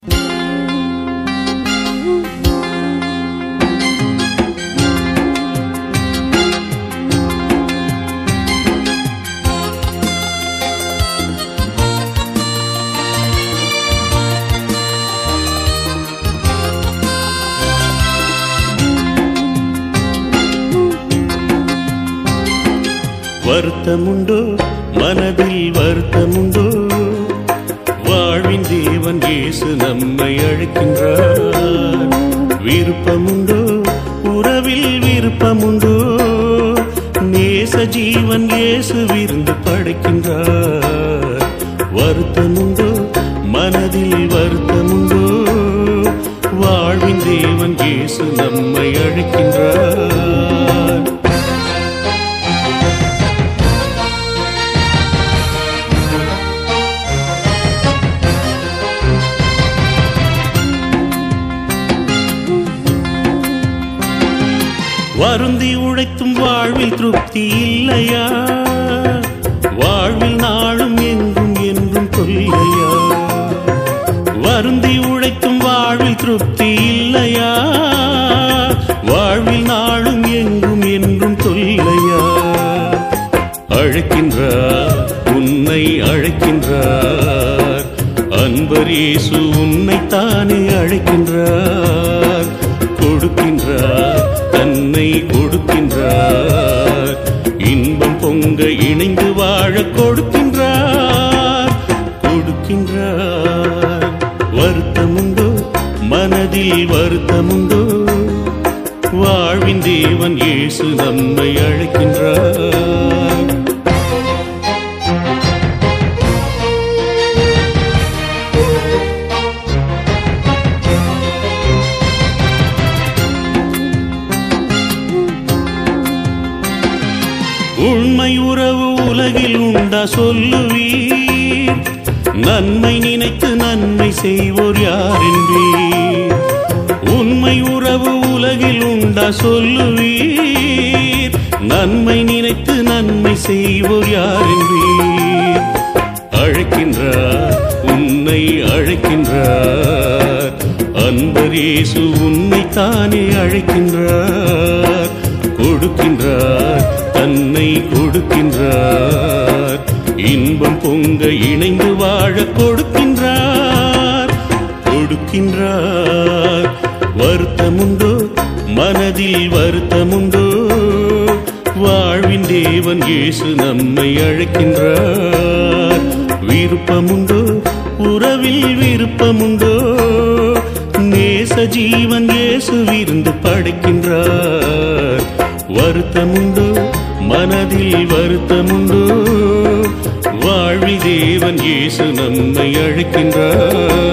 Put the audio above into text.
வருத்தமுண்டோ மனதில் வருத்தமுண்டோ வாழ்வின் தேவன் இயேசு நம்மை அழைக்கின்றார் விருப்பமுண்டோ உறவில் விருப்பமுண்டோ நேச ஜீவன் இயேசு விருந்து படைக்கின்றார் வருத்தமுண்டோ மனதில் வருத்தமுண்டோ வாழ்வின் தேவன் இயேசு நம்மை அழைக்கின்றார் வருந்தி உழைத்தும் வாழ்வில் திருப்தி இல்லையா வாழ்வில் நாளும் என்றும் என்றும் கொல்லையா வருந்தி உழைத்தும் வாழ்வில் திருப்தி இல்லையா வாழ்வில் நாளும் எங்கும் என்றும் தொல்லையா அழைக்கின்றார் உன்னை அழைக்கின்றார் அன்பரேசு உன்னை தானே அழைக்கின்றார் கொடுக்கின்றார் தன்னை கொடுக்கின்றார் இன்பம் பொங்க இணைந்து வாழ கொடுக்கின்றார் கொடுக்கின்றார் வருத்தமுண்டோ மனதில் வருத்தமுண்டோ வாழ்வின் தேவன் இயேசு நம்மை அழைக்கின்றார் உண்மை உறவு உலகில் உண்டா சொல்லுவீர் நன்மை நினைத்து நன்மை செய்வோர் யார் என்பீர் உண்மை உறவு உலகில் உண்டா சொல்லுவீர் நன்மை நினைத்து நன்மை செய்வோர் யார் என்பீர் அழைக்கின்றார் உன்னை அழைக்கின்றார் அன்பரேசு உன்னை தானே அழைக்கின்றார் கொடுக்கின்றார் தன்னை கொடுக்கின்றார் இன்பம் பொங்க இணைந்து வாழ கொடுக்கின்றார் கொடுக்கின்றார் வருத்தமுண்டோ மனதில் வருத்தமுண்டோ வாழ்வின் தேவன் இயேசு நம்மை அழைக்கின்றார் விருப்பமுண்டோ உறவில் விருப்பமுண்டோ நேச ஜீவன் இயேசு விருந்து படைக்கின்றார் வருத்தமுண்டோ மனதில் வருத்தமுண்டோ வாழ்வி தேவன் இயேசு நம்மை அழைக்கின்றார்